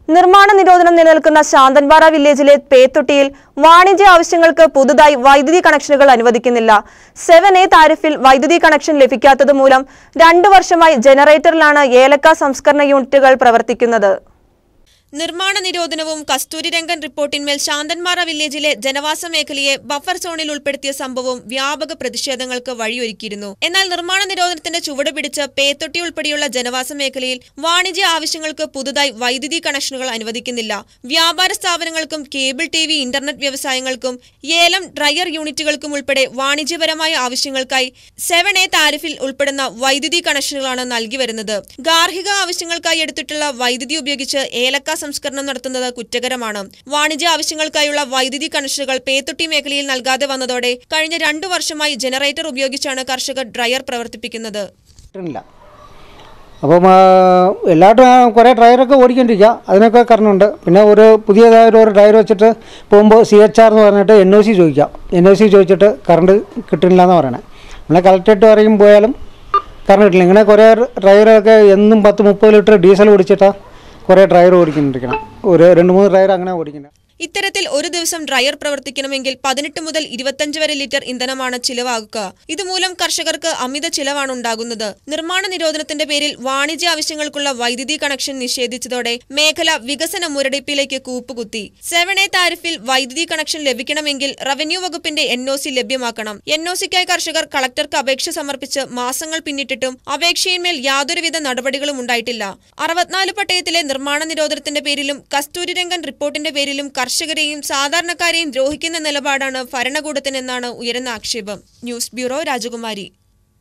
നിർമ്മാണ നിരോധനം നിലനിൽക്കുന്ന ശാന്തൻപാറ വില്ലേജിലെ പേത്തൊട്ടിയിൽ വാണിജ്യ ആവശ്യങ്ങൾക്ക് പുതുതായി വൈദ്യുതി കണക്ഷനുകൾ അനുവദിക്കുന്നില്ല സെവൻ എ താരിഫിൽ വൈദ്യുതി കണക്ഷൻ ലഭിക്കാത്തത് മൂലം രണ്ടു വർഷമായി ജനറേറ്ററിലാണ് ഏലക്ക സംസ്കരണ യൂണിറ്റുകൾ പ്രവർത്തിക്കുന്നത് നിർമ്മാണ നിരോധനവും കസ്തൂരിരംഗൻ റിപ്പോർട്ടിന്മേൽ ശാന്തൻമാറ വില്ലേജിലെ ജനവാസ മേഖലയെ ബഫർ സോണിൽ ഉൾപ്പെടുത്തിയ സംഭവം വ്യാപക പ്രതിഷേധങ്ങൾക്ക് വഴിയൊരുക്കിയിരുന്നു എന്നാൽ നിർമ്മാണ നിരോധനത്തിന്റെ ചുവട് പിടിച്ച് പേത്തൊട്ടി ഉൾപ്പെടെയുള്ള ജനവാസ മേഖലയിൽ വാണിജ്യ ആവശ്യങ്ങൾക്ക് പുതുതായി വൈദ്യുതി കണക്ഷനുകൾ അനുവദിക്കുന്നില്ല വ്യാപാര സ്ഥാപനങ്ങൾക്കും കേബിൾ ടി വി ഇന്റർനെറ്റ് വ്യവസായങ്ങൾക്കും ഏലം ഡ്രയർ യൂണിറ്റുകൾക്കും ഉൾപ്പെടെ വാണിജ്യപരമായ ആവശ്യങ്ങൾക്കായി സെവൻ എ താരിഫിൽ ഉൾപ്പെടുന്ന വൈദ്യുതി കണക്ഷനുകളാണ് നൽകി വരുന്നത് ഗാർഹിക ആവശ്യങ്ങൾക്കായി എടുത്തിട്ടുള്ള വൈദ്യുതി ഉപയോഗിച്ച് ഏലക്ക സംസ്കരണം നടത്തുന്നത് കുറ്റകരമാണ് വാണിജ്യ ആവശ്യങ്ങൾക്കായുള്ള വൈദ്യുതി കണക്ഷനുകൾ പേത്തൊട്ടി മേഖലയിൽ നൽകാതെ വന്നതോടെ കഴിഞ്ഞ രണ്ടു വർഷമായി ജനറേറ്റർ ഉപയോഗിച്ചാണ് കർഷകർ ഡ്രയർ പ്രവർത്തിപ്പിക്കുന്നത് കിട്ടുന്നില്ല അപ്പം ആ, എല്ലാവരും കുറേ ഡ്രൈവറൊക്കെ ഓടിക്കൊണ്ടിരിക്കുക അതിനൊക്കെ കാരണമുണ്ട് പിന്നെ ഒരു പുതിയതായ ഒരു ഡ്രൈവർ വെച്ചിട്ട് പോകുമ്പോൾ സി എച്ച് ആർ എന്ന് പറഞ്ഞിട്ട് എൻ ഒ സി ചോദിക്കാം എൻ ഒ സി ചോദിച്ചിട്ട് കറണ്ട് കിട്ടുന്നില്ല എന്ന് പറയണേ നമ്മളെ കളക്ടറേറ്റ് വരെയും പോയാലും കറണ്ട് കിട്ടില്ല ഇങ്ങനെ കുറേ ഡ്രൈവറൊക്കെ എന്നും പത്ത് മുപ്പത് ലിറ്റർ ഡീസൽ ഓടിച്ചിട്ടാണ് കുറേ ഡ്രൈവർ ഓടിക്കൊണ്ടിരിക്കണം ഒരു രണ്ട് മൂന്ന് ഡ്രൈവർ അങ്ങനെ ഓടിക്കുന്നത് ഇത്തരത്തിൽ ഒരു ദിവസം ഡ്രയർ പ്രവർത്തിക്കണമെങ്കിൽ പതിനെട്ട് മുതൽ ഇരുപത്തഞ്ച് വരെ ലിറ്റർ ഇന്ധനമാണ് ചിലവാകുക ഇതുമൂലം കർഷകർക്ക് അമിത ചിലവാണ് ഉണ്ടാകുന്നത് നിർമ്മാണ നിരോധനത്തിന്റെ പേരിൽ വാണിജ്യ ആവശ്യങ്ങൾക്കുള്ള വൈദ്യുതി കണക്ഷൻ നിഷേധിച്ചതോടെ മേഖല വികസന മുരടിപ്പിലേക്ക് കൂപ്പുകുത്തി സെവൻ എ താരിഫിൽ വൈദ്യുതി കണക്ഷൻ ലഭിക്കണമെങ്കിൽ റവന്യൂ വകുപ്പിന്റെ എൻ ഒ സി ലഭ്യമാക്കണം എൻ ഒ സിക്കായി കർഷകർ കളക്ടർക്ക് അപേക്ഷ സമർപ്പിച്ച് മാസങ്ങൾ പിന്നിട്ടിട്ടും അപേക്ഷയിന്മേൽ യാതൊരുവിധ നടപടികളും ഉണ്ടായിട്ടില്ല അറുപത്തിനാല് പട്ടയത്തിലെ നിർമ്മാണ നിരോധനത്തിന്റെ പേരിലും കസ്തൂരിരംഗൻ റിപ്പോർട്ടിന്റെ പേരിലും കർഷകരെയും സാധാരണക്കാരെയും ദ്രോഹിക്കുന്ന നിലപാടാണ് ഭരണകൂടത്തിനെന്നാണ് ഉയരുന്ന ആക്ഷേപം ന്യൂസ് ബ്യൂറോ രാജകുമാരി